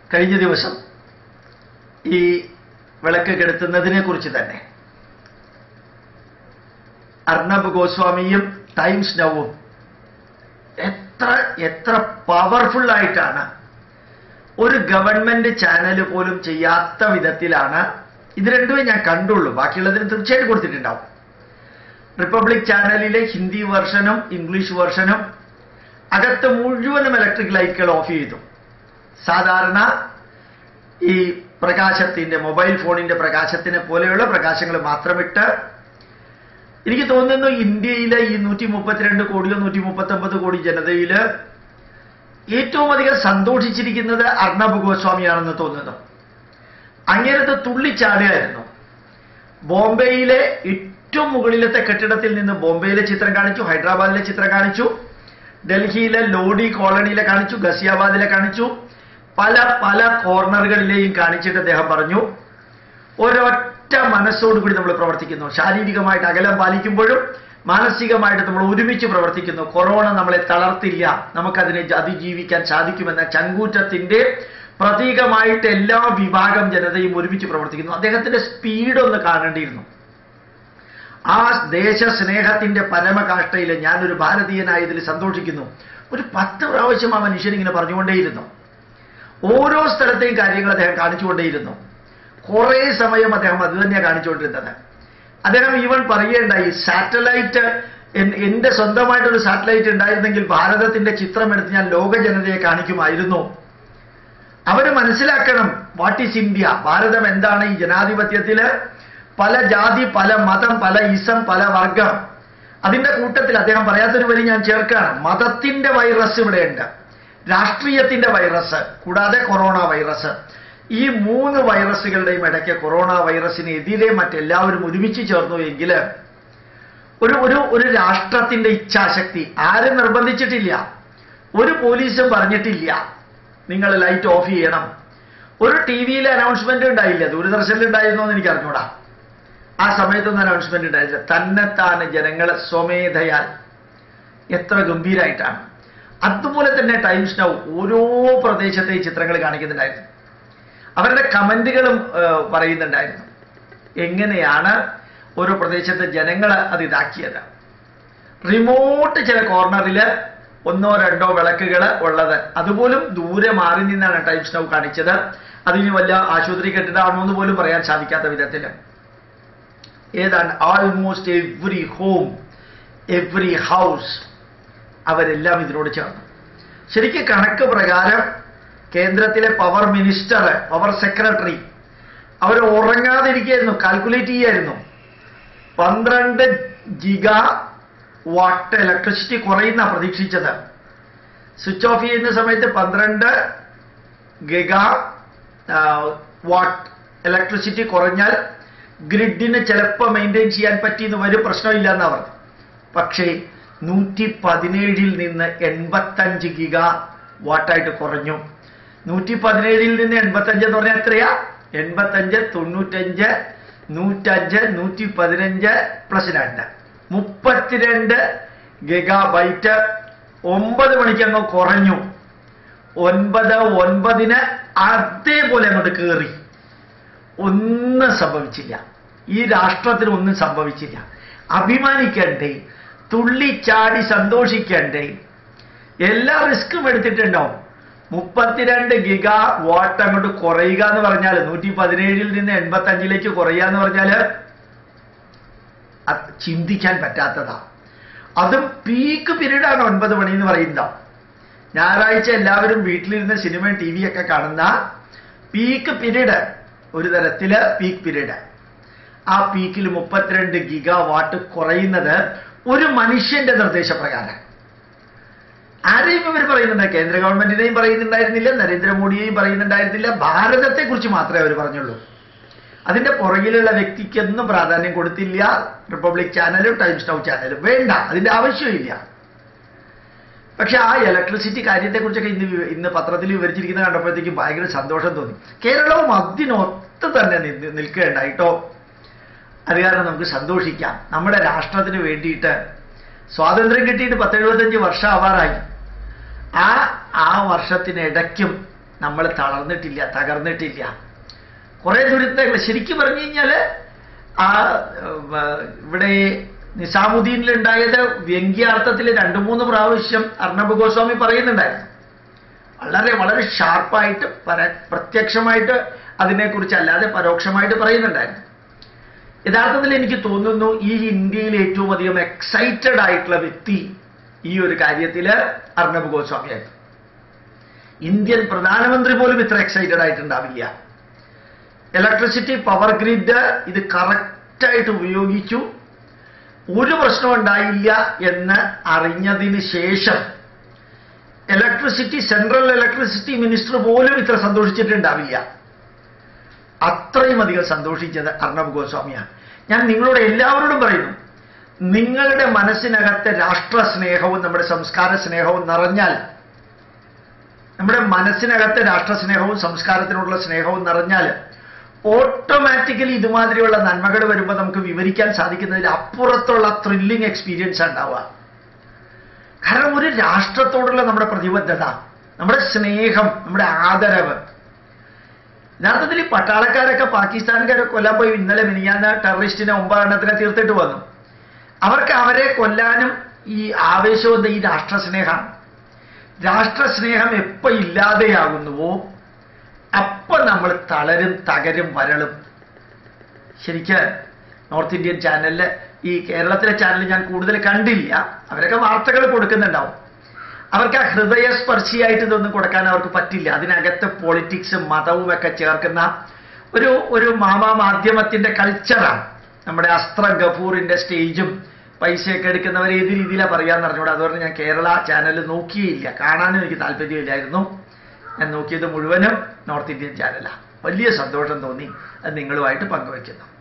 കഴിഞ്ഞ ദിവസം ഈ വിളക്ക് കെടുത്തുന്നതിനെ കുറിച്ച് തന്നെ അർണബ് ഗോസ്വാമിയും ടൈംസ് നവും എത്ര എത്ര പവർഫുൾ ആയിട്ടാണ് ഒരു ഗവൺമെന്റ് ചാനൽ പോലും ചെയ്യാത്ത വിധത്തിലാണ് ഇത് രണ്ടുമേ ഞാൻ കണ്ടുള്ളൂ ബാക്കിയുള്ളതിന് തീർച്ചയായിട്ടും കൊടുത്തിട്ടുണ്ടാവും റിപ്പബ്ലിക് ചാനലിലെ ഹിന്ദി വെർഷനും ഇംഗ്ലീഷ് വെർഷനും അകത്ത് മുഴുവനും ഇലക്ട്രിക് ലൈറ്റുകൾ ഓഫ് ചെയ്തു സാധാരണ ഈ പ്രകാശത്തിന്റെ മൊബൈൽ ഫോണിന്റെ പ്രകാശത്തിനെ പോലെയുള്ള പ്രകാശങ്ങൾ മാത്രമിട്ട് എനിക്ക് തോന്നുന്നു ഇന്ത്യയിലെ ഈ നൂറ്റി മുപ്പത്തിരണ്ട് കോടിയോ നൂറ്റി മുപ്പത്തി ഒമ്പത് കോടി ജനതയില് ഏറ്റവും അധികം സന്തോഷിച്ചിരിക്കുന്നത് അർണബ് ഗോസ്വാമിയാണെന്ന് തോന്നുന്നു അങ്ങനത്തെ തുള്ളിച്ചാടുകയായിരുന്നു ബോംബെയിലെ ഏറ്റവും മുകളിലത്തെ കെട്ടിടത്തിൽ നിന്ന് ബോംബെയിലെ ചിത്രം കാണിച്ചു ഹൈദരാബാദിലെ ചിത്രം കാണിച്ചു ഡൽഹിയിലെ ലോഡി കോളനിയിലെ കാണിച്ചു ഗസിയാബാദിലെ കാണിച്ചു പല പല കോർണറുകളിലെയും കാണിച്ചിട്ട് അദ്ദേഹം പറഞ്ഞു ഒരൊറ്റ മനസ്സോടുകൂടി നമ്മൾ പ്രവർത്തിക്കുന്നു ശാരീരികമായിട്ട് അകലം പാലിക്കുമ്പോഴും മാനസികമായിട്ട് നമ്മൾ ഒരുമിച്ച് പ്രവർത്തിക്കുന്നു കൊറോണ നമ്മളെ തളർത്തില്ല നമുക്കതിനെ അതിജീവിക്കാൻ സാധിക്കുമെന്ന ചങ്കൂറ്റത്തിന്റെ പ്രതീകമായിട്ട് എല്ലാ വിഭാഗം ജനതയും ഒരുമിച്ച് പ്രവർത്തിക്കുന്നു അദ്ദേഹത്തിന്റെ സ്പീഡ് ഒന്ന് കാണേണ്ടിയിരുന്നു ആ ദേശസ്നേഹത്തിന്റെ പരമകാഷ്ഠയിൽ ഞാനൊരു ഭാരതീയനായതിൽ സന്തോഷിക്കുന്നു ഒരു പത്ത് പ്രാവശ്യം ആ മനുഷ്യൻ ഇങ്ങനെ പറഞ്ഞുകൊണ്ടേയിരുന്നു ഓരോ സ്ഥലത്തെയും കാര്യങ്ങൾ അദ്ദേഹം കാണിച്ചുകൊണ്ടേയിരുന്നു കുറേ സമയം അദ്ദേഹം അത് തന്നെയാണ് കാണിച്ചുകൊണ്ടിരുന്നത് അദ്ദേഹം ഈവൻ പറയുകയുണ്ടായി സാറ്റലൈറ്റ് എന്റെ സ്വന്തമായിട്ടൊരു സാറ്റലൈറ്റ് ഉണ്ടായിരുന്നെങ്കിൽ ഭാരതത്തിന്റെ ചിത്രമെടുത്ത് ഞാൻ ലോക ജനതയെ കാണിക്കുമായിരുന്നു അവര് മനസ്സിലാക്കണം വാട്ട് ഈസ് ഇന്ത്യ ഭാരതം എന്താണ് ഈ ജനാധിപത്യത്തില് പല ജാതി പല മതം പല ഇസം പല വർഗം അതിന്റെ കൂട്ടത്തിൽ അദ്ദേഹം പറയാത്തൊരു വരി ഞാൻ ചേർക്കാണ് മതത്തിന്റെ വൈറസ് ഇവിടെയുണ്ട് രാഷ്ട്രീയത്തിന്റെ വൈറസ് കൂടാതെ കൊറോണ വൈറസ് ഈ മൂന്ന് വൈറസുകളുടെയും ഇടയ്ക്ക് കൊറോണ വൈറസിനെതിരെ മറ്റെല്ലാവരും ഒരുമിച്ച് ചേർന്നു എങ്കിൽ ഒരു ഒരു ഒരു രാഷ്ട്രത്തിന്റെ ഇച്ഛാശക്തി ആരും നിർബന്ധിച്ചിട്ടില്ല ഒരു പോലീസും പറഞ്ഞിട്ടില്ല നിങ്ങൾ ലൈറ്റ് ഓഫ് ചെയ്യണം ഒരു ടി വിയിലെ അനൗൺസ്മെന്റ് ഉണ്ടായില്ല ദൂരദർശനിൽ ഉണ്ടായിരുന്നോ എന്ന് എനിക്ക് അറിഞ്ഞൂടാ ആ സമയത്തൊന്നും അനൗൺസ്മെന്റ് ഉണ്ടായില്ല തന്നെത്താന് ജനങ്ങളെ സ്വമേധയാൽ എത്ര ഗംഭീരായിട്ടാണ് അതുപോലെ തന്നെ ടൈംസ് നൗ ഓരോ പ്രദേശത്തെ ചിത്രങ്ങൾ കാണിക്കുന്നുണ്ടായിരുന്നു അവരുടെ കമന്റുകളും പറയുന്നുണ്ടായിരുന്നു എങ്ങനെയാണ് ഓരോ പ്രദേശത്തെ ജനങ്ങൾ അത് ഇതാക്കിയത് റിമോട്ട് ചില കോർണറിൽ ഒന്നോ രണ്ടോ വിളക്കുകൾ ഉള്ളത് അതുപോലും ദൂരെ മാറി നിന്നാണ് ടൈംസ് നൗ കാണിച്ചത് അതിന് വല്ല ആശുപത്രി കെട്ടിടമാണോ എന്ന് പോലും പറയാൻ സാധിക്കാത്ത വിധത്തിൽ ഏതാണ്ട് almost every home every house അവരെല്ലാം ഇതിനോട് ചേർന്നു ശരിക്കും കണക്ക് പ്രകാരം കേന്ദ്രത്തിലെ പവർ മിനിസ്റ്റർ പവർ സെക്രട്ടറി അവർ ഉറങ്ങാതിരിക്കുകയായിരുന്നു കാൽക്കുലേറ്റ് ചെയ്യായിരുന്നു പന്ത്രണ്ട് ജിഗ വാട്ട് ഇലക്ട്രിസിറ്റി കുറയുന്ന പ്രതീക്ഷിച്ചത് സ്വിച്ച് ഓഫ് ചെയ്യുന്ന സമയത്ത് പന്ത്രണ്ട് ഗിഗ വാട്ട് ഇലക്ട്രിസിറ്റി കുറഞ്ഞാൽ ഗ്രിഡിന് ചിലപ്പോൾ മെയിൻറ്റെയിൻ ചെയ്യാൻ പറ്റിയെന്ന് വരും പ്രശ്നമില്ല എന്നാ പറഞ്ഞു പക്ഷേ നൂറ്റി പതിനേഴിൽ നിന്ന് എൺപത്തഞ്ച് ഗിഗ വാട്ടായിട്ട് കുറഞ്ഞു നൂറ്റി പതിനേഴിൽ നിന്ന് എൺപത്തഞ്ച് എന്ന് പറഞ്ഞാൽ എത്രയാ എൺപത്തഞ്ച് തൊണ്ണൂറ്റഞ്ച് നൂറ്റഞ്ച് നൂറ്റി പതിനഞ്ച് പ്ലസ് രണ്ട് മുപ്പത്തിരണ്ട് ഗിഗാ ബൈറ്റ് ഒമ്പത് മണിക്ക് അങ്ങ് കുറഞ്ഞു ഒൻപത് ഒൻപതിന് അതേപോലെ അങ്ങോട്ട് കയറി ഒന്നും സംഭവിച്ചില്ല ഈ രാഷ്ട്രത്തിന് ഒന്നും സംഭവിച്ചില്ല അഭിമാനിക്കണ്ടേ തുള്ളിച്ചാടി സന്തോഷിക്കണ്ടേ എല്ലാ റിസ്ക്കും എടുത്തിട്ടുണ്ടാവും മുപ്പത്തിരണ്ട് ഗിഗ വാട്ട് അങ്ങോട്ട് കുറയുക എന്ന് പറഞ്ഞാൽ നൂറ്റി പതിനേഴിൽ നിന്ന് എൺപത്തി അഞ്ചിലേക്ക് കുറയുക എന്ന് പറഞ്ഞാൽ ചിന്തിക്കാൻ പറ്റാത്തതാ അതും പീക്ക് പീരീഡാണ് ഒൻപത് മണി എന്ന് പറയുന്നത് ഞായറാഴ്ച എല്ലാവരും വീട്ടിലിരുന്ന് സിനിമയും ടി വിയൊക്കെ കാണുന്ന പീക്ക് പീരീഡ് ഒരു തരത്തില് പീക്ക് പീരീഡ് ആ പീക്കിൽ മുപ്പത്തിരണ്ട് ഗിഗ വാട്ട് കുറയുന്നത് ഒരു മനുഷ്യന്റെ നിർദ്ദേശപ്രകാരം ആരെയും ഇവർ പറയുന്നുണ്ട് കേന്ദ്ര ഗവൺമെന്റിനെയും പറയുന്നുണ്ടായിരുന്നില്ല നരേന്ദ്രമോദിയെയും പറയുന്നുണ്ടായിരുന്നില്ല ഭാരതത്തെ കുറിച്ച് മാത്രമേ അവർ പറഞ്ഞുള്ളൂ അതിന്റെ പുറകിലുള്ള വ്യക്തിക്കൊന്നും പ്രാധാന്യം കൊടുത്തില്ല റിപ്പബ്ലിക് ചാനലും ടൈംസ് നൗ ചാനലും വേണ്ട അതിന്റെ ആവശ്യമില്ല പക്ഷെ ആ ഇലക്ട്രിസിറ്റി കാര്യത്തെക്കുറിച്ചൊക്കെ ഇന്ന് വി- ഇന്ന് പത്രത്തിൽ വിവരിച്ചിരിക്കുന്നത് കണ്ടപ്പോഴത്തേക്കും ഭയങ്കര സന്തോഷം തോന്നി കേരളവും അതിനൊത്ത് തന്നെ നി- നിൽക്കുകയുണ്ടായിട്ടോ അത് കാരണം നമുക്ക് സന്തോഷിക്കാം നമ്മുടെ രാഷ്ട്രത്തിന് വേണ്ടിയിട്ട് സ്വാതന്ത്ര്യം കിട്ടിയിട്ട് പത്തെഴുപത്തഞ്ച് വർഷം ആവാറായി ആ ആ വർഷത്തിനിടയ്ക്കും നമ്മൾ തളർന്നിട്ടില്ല തകർന്നിട്ടില്ല കുറേ ദുരിതങ്ങൾ ശരിക്കും പറഞ്ഞു കഴിഞ്ഞാൽ ആ ഉം, ആ, ഇവിടെ നിസാമുദ്ദീനിലുണ്ടായത് വ്യംഗ്യാർത്ഥത്തിൽ രണ്ട് മൂന്ന് പ്രാവശ്യം അർണബ് ഗോസ്വാമി പറയുന്നുണ്ടായിരുന്നു വളരെ വളരെ ഷാർപ്പായിട്ട് പര പ്രത്യക്ഷമായിട്ട് അതിനെക്കുറിച്ച് അല്ലാതെ പരോക്ഷമായിട്ട് പറയുന്നുണ്ടായിരുന്നു യഥാർത്ഥത്തിൽ എനിക്ക് തോന്നുന്നു ഈ ഇന്ത്യയിൽ ഏറ്റവും അധികം എക്സൈറ്റഡ് ആയിട്ടുള്ള വ്യക്തി ഈ ഒരു കാര്യത്തിൽ അർണബ് ഗോസ്വാമിയായിരുന്നു ഇന്ത്യൻ പ്രധാനമന്ത്രി പോലും ഇത്ര എക്സൈറ്റഡ് ആയിട്ടുണ്ടാവില്ല ഇലക്ട്രിസിറ്റി പവർ ഗ്രിഡ് ഇത് കറക്റ്റായിട്ട് ഉപയോഗിച്ചു ഒരു പ്രശ്നം ഉണ്ടായില്ല എന്ന് അറിഞ്ഞതിന് ശേഷം ഇലക്ട്രിസിറ്റി സെൻട്രൽ ഇലക്ട്രിസിറ്റി മിനിസ്റ്റർ പോലും ഇത്ര സന്തോഷിച്ചിട്ടുണ്ടാവില്ല അത്രയും അധികം സന്തോഷിച്ചത് അർണബ് ഗോസ്വാമിയാണ് ഞാൻ നിങ്ങളോട് എല്ലാവരോടും പറയുന്നു നിങ്ങളുടെ മനസ്സിനകത്തെ രാഷ്ട്ര സ്നേഹവും നമ്മുടെ സംസ്കാര സ്നേഹവും നിറഞ്ഞാൽ നമ്മുടെ മനസ്സിനകത്തെ രാഷ്ട്ര സ്നേഹവും സംസ്കാരത്തിനോടുള്ള സ്നേഹവും നിറഞ്ഞാൽ ഓട്ടോമാറ്റിക്കലി ഇതുമാതിരിയുള്ള നന്മകൾ വരുമ്പോൾ നമുക്ക് വിവരിക്കാൻ സാധിക്കുന്നതിൽ അപ്പുറത്തുള്ള ത്രില്ലിംഗ് എക്സ്പീരിയൻസ് ഉണ്ടാവുക കാരണം ഒരു രാഷ്ട്രത്തോടുള്ള നമ്മുടെ പ്രതിബദ്ധത നമ്മുടെ സ്നേഹം നമ്മുടെ ആദരവ് യഥാർത്ഥത്തിൽ ഈ പട്ടാളക്കാരൊക്കെ പാകിസ്ഥാൻകാരെ കൊല്ലാൻ പോയി ഇന്നലെ മിനിയാന്ന് ടെററിസ്റ്റിനെ ഒമ്പതെണ്ണത്തിനെ തീർത്തിട്ട് വന്നു അവർക്ക് അവരെ കൊല്ലാനും ഈ ആവേശവും ഈ രാഷ്ട്രസ്നേഹമാണ് രാഷ്ട്രസ്നേഹം എപ്പോ ഇല്ലാതെയാകുന്നുവോ അപ്പൊ നമ്മൾ തളരും തകരും വരളും ശരിക്ക് നോർത്ത് ഇന്ത്യൻ ചാനലില് ഈ കേരളത്തിലെ ചാനൽ ഞാൻ കൂടുതൽ കണ്ടില്ല അവരൊക്കെ വാർത്തകൾ കൊടുക്കുന്നുണ്ടാവും അവർക്ക് ആ ഹൃദയസ്പർശിയായിട്ട് ഇതൊന്നും കൊടുക്കാൻ അവർക്ക് പറ്റില്ല അതിനകത്ത് പൊളിറ്റിക്സും മതവും ഒക്കെ ചേർക്കുന്ന ഒരു ഒരു മാമാ മാധ്യമത്തിന്റെ കൾച്ചറാണ് നമ്മുടെ അസ്ത്ര ഗഫൂറിന്റെ സ്റ്റേജും പൈസയൊക്കെ എടുക്കുന്നവർ ഏത് രീതിയിലാണ് പറയാന്ന് അറിഞ്ഞൂടെ അതുകൊണ്ട് ഞാൻ കേരള ചാനൽ നോക്കിയില്ല കാണാനും എനിക്ക് താല്പര്യമില്ലായിരുന്നു ഞാൻ നോക്കിയത് മുഴുവനും നോർത്ത് ഇന്ത്യൻ ചാനലാണ് വലിയ സന്തോഷം തോന്നി അത് നിങ്ങളുമായിട്ട് പങ്കുവയ്ക്കുന്നു